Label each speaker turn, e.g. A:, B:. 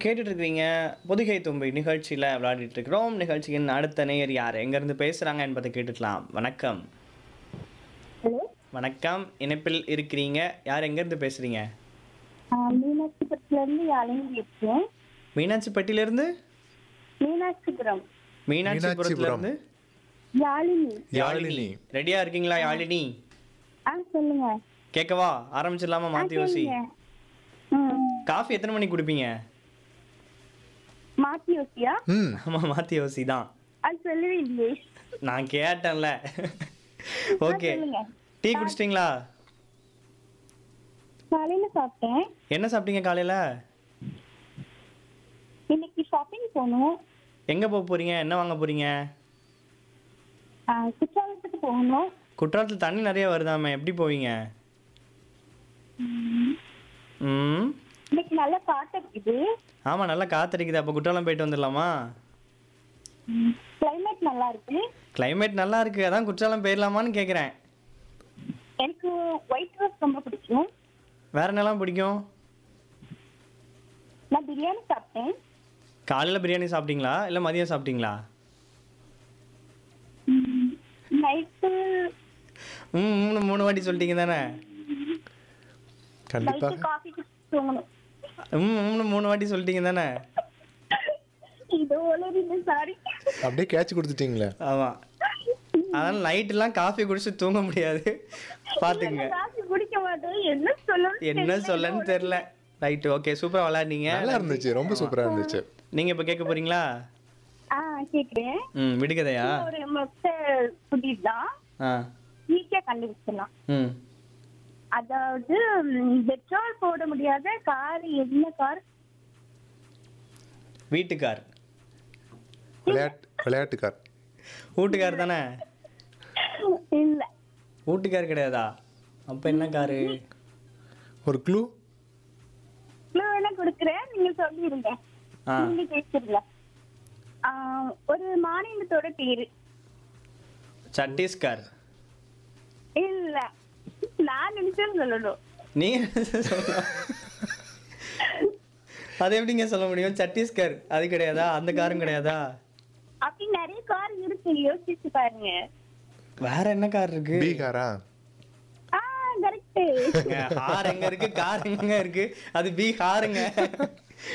A: கேட்டுட்டு இருக்கிறீங்க பொதிகை தும்பி நிகழ்ச்சியில் விளையாடிட்டு இருக்கிறோம் நிகழ்ச்சியின் அடுத்த நேயர் யார் எங்கேருந்து பேசுகிறாங்க என்பதை கேட்டுக்கலாம் வணக்கம்
B: ஹலோ
A: வணக்கம் இணைப்பில் இருக்கிறீங்க யார் எங்கேருந்து பேசுகிறீங்க
B: மீனாட்சிபுரத்துலேருந்து யாழினி இருக்கேன்
A: மீனாட்சிப்பட்டியிலேருந்து
B: மீனாட்சிபுரம்
A: மீனாட்சிபுரத்துலேருந்து
B: யாழினி
C: யாழினி
A: ரெடியா இருக்கீங்களா யாழினி
B: ஆ சொல்லுங்க
A: கேட்கவா ஆரம்பிச்சிடலாமா
B: ஆ
A: மாற்றி யோசி
B: கேளுங்க ம்
A: காஃபி எத்தனை மணிக்கு குடிப்பீங்க
B: மாத்தி யோசியா
C: ம்
A: ஆமாம் மாற்றி யோசி தான்
B: அது சொல்லவே இல்லையே
A: நான் கேட்டேன்ல ஓகே
B: சொல்லுங்க.
A: டீ குடிச்சிட்டிங்களா
B: காலையில சாப்பிட்டேன்
A: என்ன சாப்பிட்டீங்க காலையில்
B: இன்னைக்கு ஷாப்பிங் போகணும்
A: எங்கே போக போகிறீங்க என்ன வாங்க போகிறீங்க
B: ஆ, குற்றாலத்துக்கு போகணும்
A: குற்றாலத்தில் தண்ணி நிறைய வருதாமே எப்படி போவீங்க ம்
B: இன்னைக்கு நல்ல காட்டு இருக்குது
A: ஆமாம் நல்லா காத்தடிக்குது அப்போ குற்றாலம் போயிட்டு வந்துடலாமா
B: கிளைமேட் நல்லா இருக்கு
A: climate நல்லா இருக்கு அதான் குற்றாலம் போயிடலாமான்னு கேட்குறேன்
B: எனக்கு ஒயிட் ரோஸ் ரொம்ப பிடிக்கும்
A: வேற என்னலாம் பிடிக்கும்
B: நான் பிரியாணி சாப்பிட்டேன்
A: காலையில் பிரியாணி சாப்பிட்டீங்களா இல்லை மதியம் சாப்பிட்டீங்களா
B: நைட்டு
A: ம் மூணு மூணு வாட்டி சொல்லிட்டீங்க தானே
C: கண்டிப்பா
B: நைட்டு காஃபி குடிச்சு தூங்கணும்
A: ம் மூணு மூணு வாட்டி சொல்லிட்டீங்க தானே
B: இதோ ஒளரிங்க சாரி
C: அப்படியே கேட்ச் கொடுத்துட்டீங்களே
A: ஆமாம் அதனால் நைட்டுலாம் காஃபி குடிச்சு தூங்க முடியாது பார்த்துக்குங்க
B: காஃபி குடிக்க மாட்டேன் என்ன சொல்லணும்
A: என்ன சொல்லன்னு தெரில ரைட்டு ஓகே சூப்பராக விளையாடுனீங்க
C: நல்லா இருந்துச்சு ரொம்ப சூப்பரா இருந்துச்சு
A: நீங்கள் இப்போ கேட்க போறீங்களா
B: ஆ கேக்குறேன்
A: ம் விடுகதையா
B: ஒரு மொத்த புதிர் தான்
A: ஆ
B: ஈஸியா கண்டுபிடிச்சிடலாம்
A: ம்
B: அதாவது பெட்ரோல் போட முடியாத கார் என்ன கார்
A: வீட்டுக்கார்
C: விளையாட்டு விளையாட்டுக்கார்
A: வீட்டுக்கார் தானே
B: இல்ல
A: வீட்டுக்கார் கிடையாதா அப்போ என்ன காரு
C: ஒரு க்ளூ
B: clue வேணா கொடுக்குறேன் நீங்க சொல்லிருங்க
A: ஆ
B: நீங்க பேசிருங்க ஆ, ஒரு மாநிலத்தோட பேரு
A: சத்தீஸ்கர்
B: இல்ல நான் நினைச்சேன்னு சொல்லணும்
A: நீ அது எப்படிங்க சொல்ல முடியும் சத்தீஸ்கர் அது கிடையாதா அந்த காரும் கிடையாதா
B: அப்படி நிறைய கார் இருக்கு யோசிச்சு பாருங்க
A: வேற என்ன கார் இருக்கு
C: பீகாரா
B: ஆ கரெக்ட்
A: ஹார் எங்க இருக்கு கார் எங்க இருக்கு அது பீகாருங்க